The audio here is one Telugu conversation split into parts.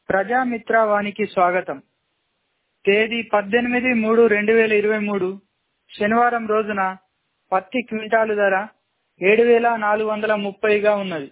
ప్రజామిత్ర వానికి స్వాగతం తేదీ పద్దెనిమిది మూడు రెండు వేల ఇరవై మూడు శనివారం రోజున పత్తి క్వింటాలు ధర ఏడు వేల నాలుగు వందల ముప్పైగా ఉన్నది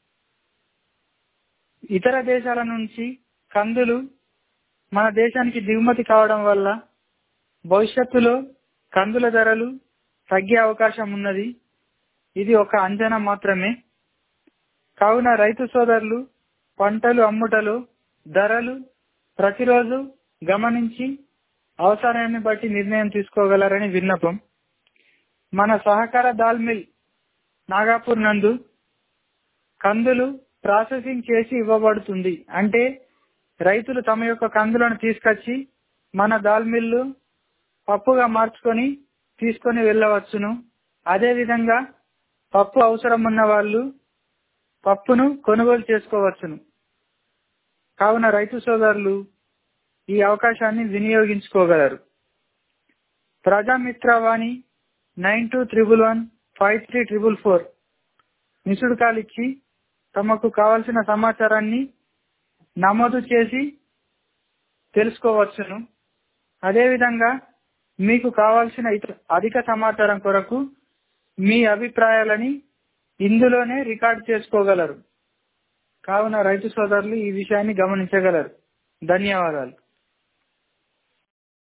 ఇతర దేశాల నుంచి కందులు మన దేశానికి దిగుమతి కావడం వల్ల భవిష్యత్తులో కందుల ధరలు తగ్గే అవకాశం ఉన్నది ఇది ఒక అంచనా మాత్రమే కావున రైతు సోదరులు పంటలు అమ్ముటలో ధరలు ప్రతిరోజు గమనించి అవసరాన్ని బట్టి నిర్ణయం తీసుకోగలరని విన్నపం మన సహకార దాల్ మిల్ నాగాపూర్ నందు కందులు ప్రాసెసింగ్ చేసి ఇవ్వబడుతుంది అంటే రైతులు తమ యొక్క కందులను తీసుకొచ్చి మన దాల్ మిల్లు పప్పుగా మార్చుకొని తీసుకొని వెళ్ళవచ్చును అదే విధంగా పప్పు అవసరం ఉన్న వాళ్ళు పప్పును కొనుగోలు చేసుకోవచ్చును కావున రైతు సోదరులు ఈ అవకాశాన్ని వినియోగించుకోగలరు Prajamitravani nine two triple one five three triple four missed call ఇచ్చి తమకు కావలసిన సమాచారాన్ని నమోదు చేసి తెలుసుకోవచ్చును అదేవిధంగా మీకు కావాల్సిన ఇతర అధిక సమాచారం కొరకు మీ అభిప్రాయాలని ఇందులోనే రికార్డ్ చేసుకోగలరు కావున రైతు సోదరులు ఈ విషయాన్ని గమనించగలరు ధన్యవాదాలు